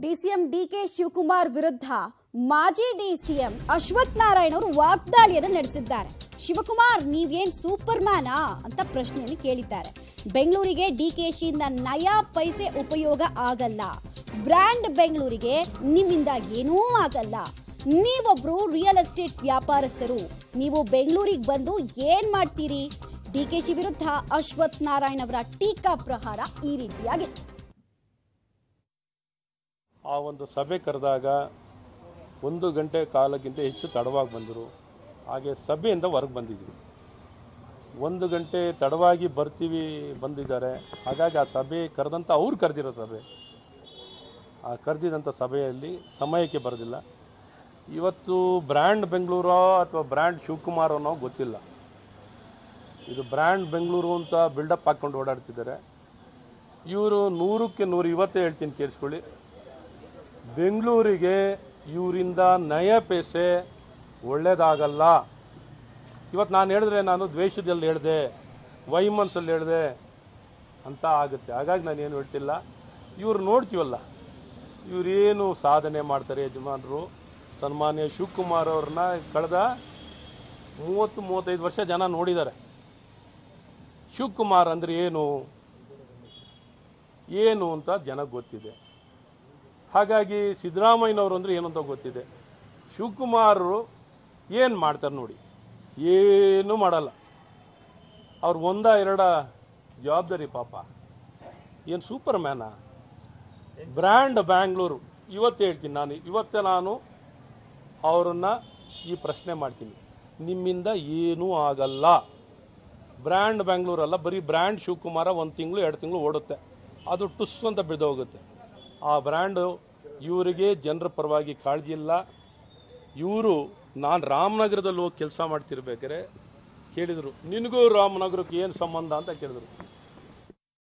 DCM DK Shivakumar ವಿರುದ್ಧ ಮಾಜಿ DCM Ashwath Narayan ಅವರು ವಾಗ್ದಾಳಿಯನ್ನು ನಡೆಸಿದ್ದಾರೆ ಶಿವಕುಮಾರ್ ನೀವೇನ್ ಸೂಪರ್ ಮ್ಯಾನಾ ಅಂತ ಪ್ರಶ್ನೆಯನ್ನು ಕೇಳಿದ್ದಾರೆ ಬೆಂಗಳೂರಿಗೆ ಡಿಕೆಶಿಯಿಂದ ನಯಾ ಪೈಸೆ ಉಪಯೋಗ ಆಗಲ್ಲ ಬ್ರ್ಯಾಂಡ್ ಬೆಂಗಳೂರಿಗೆ ನಿಮ್ಮಿಂದ ಏನೂ ಆಗಲ್ಲ ನೀವೊಬ್ರು ರಿಯಲ್ ಎಸ್ಟೇಟ್ ವ್ಯಾಪಾರಸ್ಥರು ನೀವು ಬೆಂಗಳೂರಿಗೆ ಬಂದು ಏನ್ ಮಾಡ್ತೀರಿ ಡಿಕೆಶಿ ವಿರುದ್ಧ ಅಶ್ವಥ್ ನಾರಾಯಣ್ ಅವರ ಟೀಕಾ ಪ್ರಹಾರ ಈ ರೀತಿಯಾಗಿತ್ತು ಆ ಒಂದು ಸಭೆ ಕರೆದಾಗ ಒಂದು ಗಂಟೆ ಕಾಲಕ್ಕಿಂತ ಹೆಚ್ಚು ತಡವಾಗಿ ಬಂದರು ಹಾಗೆ ಸಭೆಯಿಂದ ಹೊರಗೆ ಬಂದಿದ್ದೀವಿ ಒಂದು ಗಂಟೆ ತಡವಾಗಿ ಬರ್ತೀವಿ ಬಂದಿದ್ದಾರೆ ಹಾಗಾಗಿ ಆ ಸಭೆ ಕರೆದಂಥ ಅವ್ರು ಕರೆದಿರೋ ಸಭೆ ಆ ಕರೆದಿದಂಥ ಸಭೆಯಲ್ಲಿ ಸಮಯಕ್ಕೆ ಬರೋದಿಲ್ಲ ಇವತ್ತು ಬ್ರ್ಯಾಂಡ್ ಬೆಂಗಳೂರೋ ಅಥವಾ ಬ್ರ್ಯಾಂಡ್ ಶಿವಕುಮಾರ್ ಅನ್ನೋ ಗೊತ್ತಿಲ್ಲ ಇದು ಬ್ರ್ಯಾಂಡ್ ಬೆಂಗಳೂರು ಅಂತ ಬಿಲ್ಡಪ್ ಹಾಕ್ಕೊಂಡು ಓಡಾಡ್ತಿದ್ದಾರೆ ಇವರು ನೂರಕ್ಕೆ ನೂರು ಇವತ್ತೇ ಹೇಳ್ತೀನಿ ಕೇಳಿಸ್ಕೊಳ್ಳಿ ಬೆಂಗಳೂರಿಗೆ ಇವರಿಂದ ನಯ ಪೈಸೆ ಒಳ್ಳೇದಾಗಲ್ಲ ಇವತ್ತು ನಾನು ಹೇಳಿದ್ರೆ ನಾನು ದ್ವೇಷದಲ್ಲಿ ಹೇಳಿದೆ ವೈಮನ್ಸಲ್ಲಿ ಹೇಳಿದೆ ಅಂತ ಆಗುತ್ತೆ ಹಾಗಾಗಿ ನಾನು ಏನು ಹೇಳ್ತಿಲ್ಲ ಇವ್ರು ನೋಡ್ತೀವಲ್ಲ ಇವರೇನು ಸಾಧನೆ ಮಾಡ್ತಾರೆ ಯಜಮಾನರು ಸನ್ಮಾನ್ಯ ಶಿವಕುಮಾರ್ ಅವ್ರನ್ನ ಕಳೆದ ಮೂವತ್ತು ಮೂವತ್ತೈದು ವರ್ಷ ಜನ ನೋಡಿದ್ದಾರೆ ಶಿವಕುಮಾರ್ ಅಂದ್ರೆ ಏನು ಏನು ಅಂತ ಜನ ಗೊತ್ತಿದೆ ಹಾಗಾಗಿ ಸಿದ್ದರಾಮಯ್ಯನವರು ಅಂದ್ರೆ ಏನು ಅಂತ ಗೊತ್ತಿದೆ ಶಿವಕುಮಾರ್ ಏನು ಮಾಡ್ತಾರೆ ನೋಡಿ ಏನು ಮಾಡಲ್ಲ ಅವ್ರು ಒಂದ ಎರಡ ಜವಾಬ್ದಾರಿ ಪಾಪ ಏನು ಸೂಪರ್ ಮ್ಯಾನಾ ಬ್ರ್ಯಾಂಡ್ ಬ್ಯಾಂಗ್ಳೂರು ಇವತ್ತು ಹೇಳ್ತೀನಿ ನಾನು ಇವತ್ತೇ ನಾನು ಅವರನ್ನು ಈ ಪ್ರಶ್ನೆ ಮಾಡ್ತೀನಿ ನಿಮ್ಮಿಂದ ಏನೂ ಆಗಲ್ಲ ಬ್ರ್ಯಾಂಡ್ ಬ್ಯಾಂಗ್ಳೂರಲ್ಲ ಬರೀ ಬ್ರ್ಯಾಂಡ್ ಶಿವಕುಮಾರ ಒಂದು ತಿಂಗಳು ಎರಡು ತಿಂಗಳು ಓಡುತ್ತೆ ಅದು ಟುಸ್ ಅಂತ ಬಿದ್ದೋಗುತ್ತೆ ಆ ಬ್ರ್ಯಾಂಡು ಇವರಿಗೆ ಜನರ ಪರವಾಗಿ ಕಾಳಜಿ ಇಲ್ಲ ಇವರು ನಾನು ರಾಮನಗರದಲ್ಲಿ ಹೋಗಿ ಕೆಲಸ ಮಾಡ್ತಿರ್ಬೇಕಾದ್ರೆ ಕೇಳಿದರು ನಿನಗೂ ರಾಮನಗರಕ್ಕೆ ಏನು ಸಂಬಂಧ ಅಂತ ಕೇಳಿದ್ರು